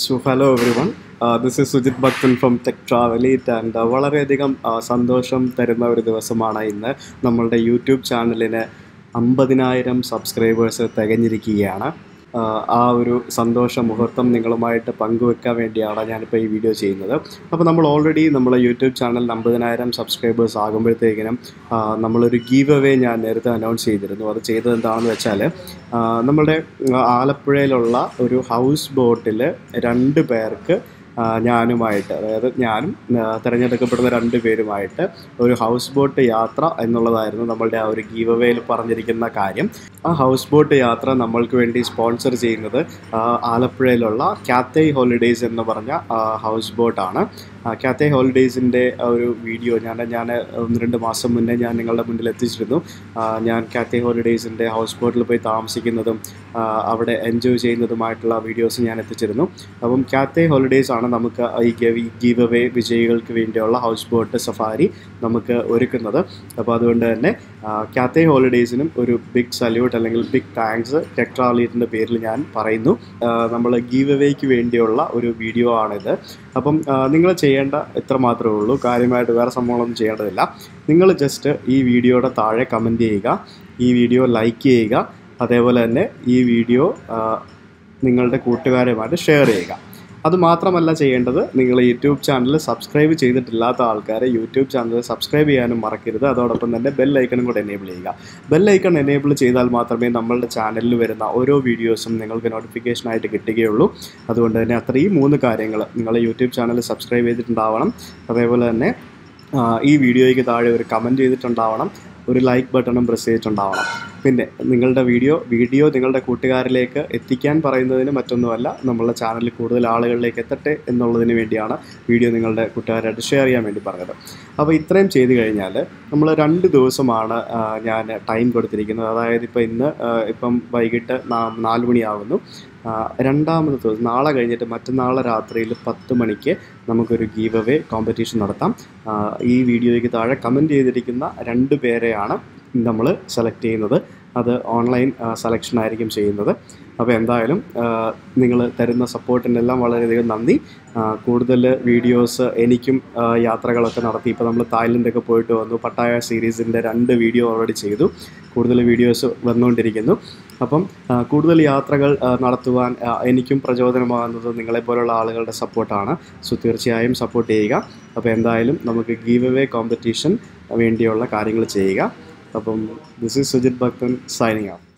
so hello everyone this is Sujith Bhakthan from tech travel eat and വളരെയധികം uh, സന്തോഷം തരുന്ന ഒരു ദിവസമാണ് ഇന്ന് നമ്മളുടെ യൂട്യൂബ് ചാനലിന് അമ്പതിനായിരം സബ്സ്ക്രൈബേഴ്സ് തികഞ്ഞിരിക്കുകയാണ് Uh, ആ ഒരു സന്തോഷ മുഹൂർത്തം നിങ്ങളുമായിട്ട് പങ്കുവെക്കാൻ വേണ്ടിയാണ് ഞാനിപ്പോൾ ഈ വീഡിയോ ചെയ്യുന്നത് അപ്പോൾ നമ്മൾ ഓൾറെഡി നമ്മളെ യൂട്യൂബ് ചാനൽ അമ്പതിനായിരം സബ്സ്ക്രൈബേഴ്സ് ആകുമ്പോഴത്തേക്കിനും ആ, നമ്മളൊരു ഗീവ് അവേ ഞാൻ നേരത്തെ അനൗൺസ് ചെയ്തിരുന്നു അത് ചെയ്തത് എന്താണെന്ന് വെച്ചാൽ ആ, നമ്മുടെ ആ, ആലപ്പുഴയിലുള്ള ഒരു ഹൗസ് ബോട്ടിൽ രണ്ട് പേർക്ക് ആ, ഞാനുമായിട്ട് അതായത് ഞാനും ആ, തിരഞ്ഞെടുക്കപ്പെടുന്ന രണ്ട് പേരുമായിട്ട് ഒരു ഹൗസ് ബോട്ട് യാത്ര എന്നുള്ളതായിരുന്നു നമ്മളുടെ ആ ഒരു ഗീവ് അവേയിൽ പറഞ്ഞിരിക്കുന്ന കാര്യം ആ ഹൗസ് ബോട്ട് യാത്ര നമ്മൾക്ക് വേണ്ടി സ്പോൺസർ ചെയ്യുന്നത് ആ, ആലപ്പുഴയിലുള്ള കാത്തൈ ഹോളിഡേയ്സ് എന്ന് പറഞ്ഞ ആ, ഹൗസ് ബോട്ടാണ് ആ, കാത്തൈ ഹോളിഡേയ്സിൻ്റെ ഒരു വീഡിയോ ഞാൻ ഞാൻ ഒന്ന് രണ്ട് മാസം മുന്നേ ഞാൻ നിങ്ങളുടെ മുന്നിൽ എത്തിച്ചിരുന്നു ആ, ഞാൻ കാത്തൈ ഹോളിഡേയ്സിൻ്റെ ഹൗസ് ബോട്ടിൽ പോയി താമസിക്കുന്നതും ആ, അവിടെ എൻജോയ് ചെയ്യുന്നതുമായിട്ടുള്ള വീഡിയോസ് ഞാൻ എത്തിച്ചിരുന്നു അപ്പം കാത്തൈ ഹോളിഡേയ്സ് ആണ് നമുക്ക് ഈ ഗവി ഗീവ് അവേ വിജയികൾക്ക് വേണ്ടിയുള്ള ഹൗസ് ബോട്ട് സഫാരി നമുക്ക് ഒരുക്കുന്നത് അപ്പോൾ അതുകൊണ്ട് തന്നെ കാത്തൈ ഹോളിഡേയ്സിനും ഒരു ബിഗ് സല്യൂട്ട് അല്ലെങ്കിൽ ബിഗ് താങ്ക്സ് ടെക്ട്രാലീറ്റിൻ്റെ പേരിൽ ഞാൻ പറയുന്നു നമ്മൾ ഗീവ് അവേക്ക് വേണ്ടിയുള്ള ഒരു വീഡിയോ ആണിത് അപ്പം നിങ്ങൾ ചെയ്യേണ്ട ഇത്ര മാത്രമേ ഉള്ളൂ കാര്യമായിട്ട് വേറെ സംഭവങ്ങളൊന്നും ചെയ്യേണ്ടതില്ല നിങ്ങൾ ജസ്റ്റ് ഈ വീഡിയോയുടെ താഴെ കമൻറ്റ് ചെയ്യുക ഈ വീഡിയോ ലൈക്ക് ചെയ്യുക അതേപോലെ തന്നെ ഈ വീഡിയോ ആ, നിങ്ങളുടെ കൂട്ടുകാരുമായിട്ട് ഷെയർ ചെയ്യുക അത് മാത്രമല്ല ചെയ്യേണ്ടത് നിങ്ങൾ യൂട്യൂബ് ചാനൽ സബ്സ്ക്രൈബ് ചെയ്തിട്ടില്ലാത്ത ആൾക്കാരെ യൂട്യൂബ് ചാനൽ സബ്സ്ക്രൈബ് ചെയ്യാനും മറക്കരുത് അതോടൊപ്പം തന്നെ ബെൽ ഐക്കണും കൂടെ എനേബിൾ ചെയ്യുക ബെൽ ഐക്കൺ എനേബിൾ ചെയ്താൽ മാത്രമേ നമ്മളുടെ ചാനലിൽ വരുന്ന ഓരോ വീഡിയോസും നിങ്ങൾക്ക് നോട്ടിഫിക്കേഷനായിട്ട് കിട്ടുകയുള്ളൂ അതുകൊണ്ട് തന്നെ അത്രയും മൂന്ന് കാര്യങ്ങൾ നിങ്ങൾ യൂട്യൂബ് ചാനൽ സബ്സ്ക്രൈബ് ചെയ്തിട്ടുണ്ടാവണം അതേപോലെ തന്നെ ആ, ഈ വീഡിയോയ്ക്ക് താഴെ ഒരു കമൻറ്റ് ചെയ്തിട്ടുണ്ടാവണം ഒരു ലൈക്ക് ബട്ടണും പ്രസ് ചെയ്തിട്ടുണ്ടാവണം പിന്നെ നിങ്ങളുടെ വീഡിയോ വീഡിയോ നിങ്ങളുടെ കൂട്ടുകാരിലേക്ക് എത്തിക്കാൻ പറയുന്നതിന് മറ്റൊന്നുമല്ല നമ്മളുടെ ചാനലിൽ കൂടുതൽ ആളുകളിലേക്ക് എത്തട്ടെ എന്നുള്ളതിന് വേണ്ടിയാണ് വീഡിയോ നിങ്ങളുടെ കൂട്ടുകാരായിട്ട് ഷെയർ ചെയ്യാൻ വേണ്ടി പറഞ്ഞത് അപ്പോൾ ഇത്രയും ചെയ്ത് കഴിഞ്ഞാൽ നമ്മൾ രണ്ട് ദിവസമാണ് ആ, ഞാൻ ടൈം കൊടുത്തിരിക്കുന്നത് അതായത് ഇപ്പോൾ ഇന്ന് ആ, ഇപ്പം വൈകിട്ട് നാ- നാല് മണിയാവുന്നു ആ, രണ്ടാമത്തെ ദിവസം നാളെ കഴിഞ്ഞിട്ട് മറ്റന്നാളെ രാത്രിയിൽ പത്ത് മണിക്ക് നമുക്കൊരു ഗീവ് അവേ കോമ്പറ്റീഷൻ നടത്താം ആ, ഈ വീഡിയോയ്ക്ക് താഴെ കമൻറ്റ് ചെയ്തിരിക്കുന്ന രണ്ട് പേരെയാണ് നമ്മൾ സെലക്ട് ചെയ്യുന്നത് അത് ഓൺലൈൻ സെലക്ഷൻ ആയിരിക്കും ചെയ്യുന്നത് അപ്പോൾ എന്തായാലും നിങ്ങൾ തരുന്ന സപ്പോർട്ടിനെല്ലാം വളരെയധികം നന്ദി ആ, കൂടുതൽ വീഡിയോസ് എനിക്കും ആ, യാത്രകളൊക്കെ നടത്തി ഇപ്പോൾ നമ്മൾ തായ്ലൻഡൊക്കെ പോയിട്ട് വന്നു പട്ടായ സീരീസിൻ്റെ രണ്ട് വീഡിയോ ഓൾറെഡി ചെയ്തു കൂടുതൽ വീഡിയോസ് വന്നുകൊണ്ടിരിക്കുന്നു അപ്പം ആ, കൂടുതൽ യാത്രകൾ ആ, നടത്തുവാൻ ആ, എനിക്കും പ്രചോദനമാകുന്നത് നിങ്ങളെപ്പോലുള്ള ആളുകളുടെ സപ്പോർട്ടാണ് സോ തീർച്ചയായും സപ്പോർട്ട് ചെയ്യുക അപ്പോൾ എന്തായാലും നമുക്ക് ഗീവ് അവേ കോമ്പറ്റീഷൻ വേണ്ടിയുള്ള കാര്യങ്ങൾ ചെയ്യുക അപ്പം ദിസ് ഈസ് സുജിത് ഭക്തൻ സൈനിങ് ഓഫ്